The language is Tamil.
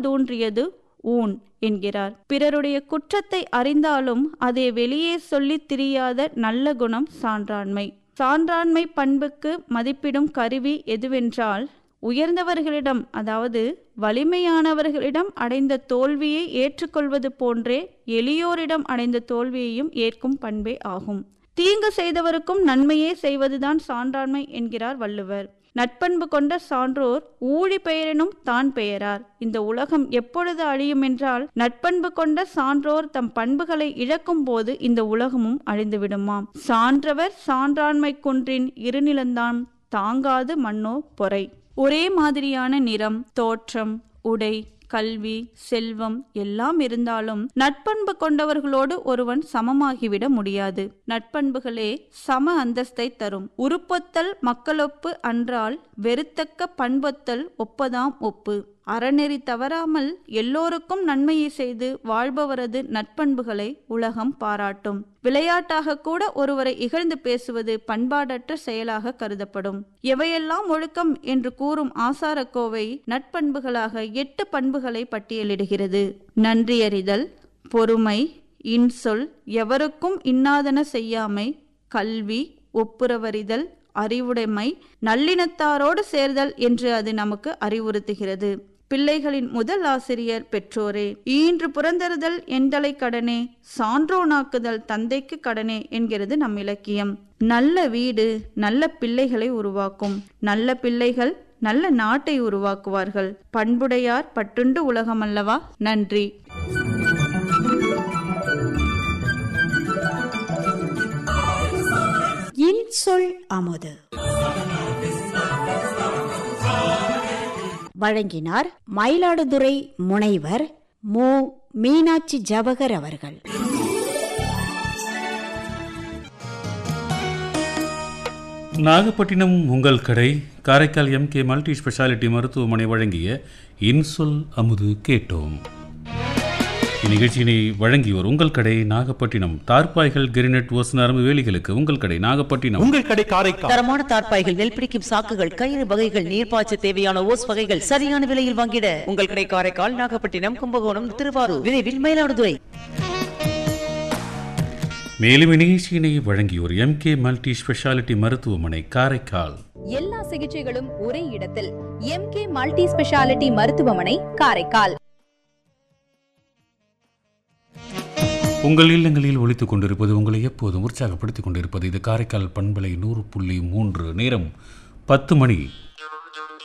கால்தூன்றியது ஊன் என்கிறார் பிறருடைய குற்றத்தை அறிந்தாலும் அதை வெளியே சொல்லித் திரியாத நல்ல குணம் சான்றாண்மை சான்றாண்மை பண்புக்கு மதிப்பிடும் கருவி எதுவென்றால் உயர்ந்தவர்களிடம் அதாவது வலிமையானவர்களிடம் அடைந்த தோல்வியை ஏற்றுக்கொள்வது போன்றே எளியோரிடம் அடைந்த தோல்வியையும் ஏற்கும் பண்பே ஆகும் தீங்கு செய்தவருக்கும் நன்மையே செய்வதுதான் சான்றாண்மை என்கிறார் வள்ளுவர் நட்பண்பு கொண்ட சான்றோர் ஊழி பெயரினும் தான் பெயரார் இந்த உலகம் எப்பொழுது அழியும் என்றால் நட்பண்பு கொண்ட சான்றோர் தம் பண்புகளை இழக்கும் போது இந்த உலகமும் அழிந்துவிடுமாம் சான்றவர் சான்றாண்மை குன்றின் இருநிலந்தான் தாங்காது மண்ணோ பொறை ஒரே மாதிரியான நிறம் தோற்றம் உடை கல்வி செல்வம் எல்லாம் இருந்தாலும் நட்பண்பு கொண்டவர்களோடு ஒருவன் சமமாகிவிட முடியாது நட்பண்புகளே சம அந்தஸ்தை தரும் உருப்பொத்தல் மக்களொப்பு அன்றால் வெறுத்தக்க பண்பொத்தல் ஒப்பதாம் ஒப்பு அறநெறி தவறாமல் எல்லோருக்கும் நன்மையை செய்து வாழ்பவரது நட்பண்புகளை உலகம் பாராட்டும் விளையாட்டாக கூட ஒருவரை இகழ்ந்து பேசுவது பண்பாடற்ற செயலாக கருதப்படும் எவையெல்லாம் ஒழுக்கம் என்று கூறும் ஆசாரக்கோவை நட்பண்புகளாக எட்டு பண்புகளை பட்டியலிடுகிறது நன்றியறிதல் பொறுமை இன்சொல் எவருக்கும் இன்னாதன செய்யாமை கல்வி ஒப்புரவறிதல் அறிவுடைமை நல்லினத்தாரோடு சேர்தல் என்று அது நமக்கு அறிவுறுத்துகிறது பிள்ளைகளின் முதல் ஆசிரியர் பெற்றோரே ஈன்று புறந்தறுதல் எந்தலை கடனே சான்றோனாக்குதல் தந்தைக்கு கடனே என்கிறது நம் இலக்கியம் நல்ல வீடு நல்ல பிள்ளைகளை உருவாக்கும் நல்ல பிள்ளைகள் நல்ல நாட்டை உருவாக்குவார்கள் பண்புடையார் பட்டுண்டு உலகமல்லவா நன்றி இன்சொல் அமுது வழங்கினார் மயிலாடுதுறை முனைவர் மு மீனாட்சி ஜவகர் அவர்கள் நாகப்பட்டினம் உங்கள் கடை காரைக்கால் எம்கே மல்டி ஸ்பெஷாலிட்டி மருத்துவமனை வழங்கிய இன்சொல் அமுது கேட்டோம் இந்நிகழ்ச்சியினை வழங்கியோர் உங்கள் கடை நாகப்பட்டினம் தார்பாய்கள் கிரினெட் ஓஸ் நரம்பு வேலிகளுக்கு உங்கள் கடை நாகப்பட்டினம் உங்கள் கடை காரைக்கால் தரமான தார்ப்பாய்கள் நெல் பிடிக்கும் சாக்குகள் கயிறு வகைகள் நீர்ப்பாய்ச்ச தேவையான ஓஸ் வகைகள் சரியான விலையில் வாங்கிட உங்கள் கடை காரைக்கால் நாகப்பட்டினம் கும்பகோணம் திருவாரூர் விரைவில் மயிலாடுதுறை மேலும் இந்நிகழ்ச்சியினை வழங்கியோர் எம்கே மல்டி ஸ்பெஷாலிட்டி மருத்துவமனை காரைக்கால் எல்லா சிகிச்சைகளும் ஒரே இடத்தில் எம்கே மல்டி ஸ்பெஷாலிட்டி மருத்துவமனை காரைக்கால் உங்கள் இல்லங்களில் ஒலித்துக் கொண்டிருப்பது உங்களை எப்போதும் உற்சாகப்படுத்திக் கொண்டிருப்பது இது காரைக்கால் பண்பலை நூறு புள்ளி மூன்று நேரம் பத்து மணி